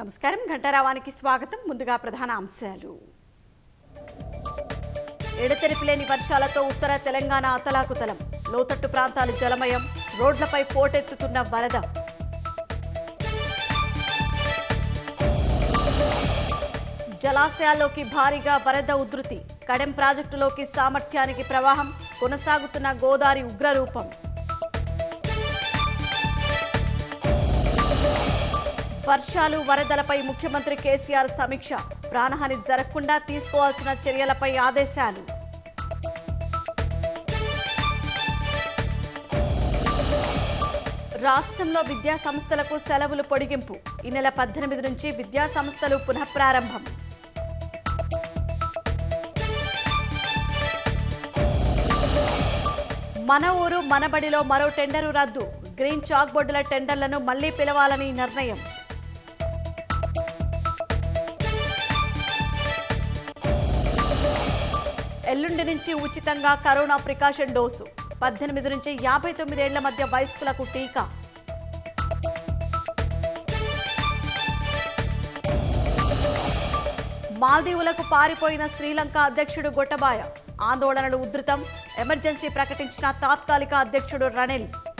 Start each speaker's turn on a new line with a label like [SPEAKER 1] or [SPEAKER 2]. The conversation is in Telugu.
[SPEAKER 1] నమస్కారం ఘంటారావానికి స్వాగతం ముందుగా ప్రధాన అంశాలు ఎడతెరిపి లేని వర్షాలతో ఉత్తర తెలంగాణ అతలాకుతలం లోతట్టు ప్రాంతాలు జలమయం రోడ్లపై పోటెత్తుతున్న వరద జలాశయాల్లోకి భారీగా వరద ఉధృతి కడెం ప్రాజెక్టులోకి సామర్థ్యానికి ప్రవాహం కొనసాగుతున్న గోదావరి ఉగ్రరూపం వర్షాలు వరదలపై ముఖ్యమంత్రి కేసీఆర్ సమీక్ష ప్రాణహాని జరగకుండా తీసుకోవాల్సిన చర్యలపై ఆదేశాలు రాష్ట్రంలో విద్యా సంస్థలకు సెలవులు పొడిగింపు ఈ నెల పద్దెనిమిది నుంచి విద్యా సంస్థలు పునఃప్రారంభం మన ఊరు మనబడిలో మరో టెండరు రద్దు గ్రీన్ చాక్ బోర్డుల టెండర్లను మళ్లీ పిలవాలని నిర్ణయం ఎల్లుండి నుంచి ఉచితంగా కరోనా ప్రికాషన్ డోసు పద్దెనిమిది నుంచి యాభై తొమ్మిదేళ్ల మధ్య వయస్కులకు టీకా మాల్దీవులకు పారిపోయిన శ్రీలంక అధ్యక్షుడు గొట్టబాయ ఆందోళనలు ఉధృతం ఎమర్జెన్సీ ప్రకటించిన తాత్కాలిక అధ్యక్షుడు రణిల్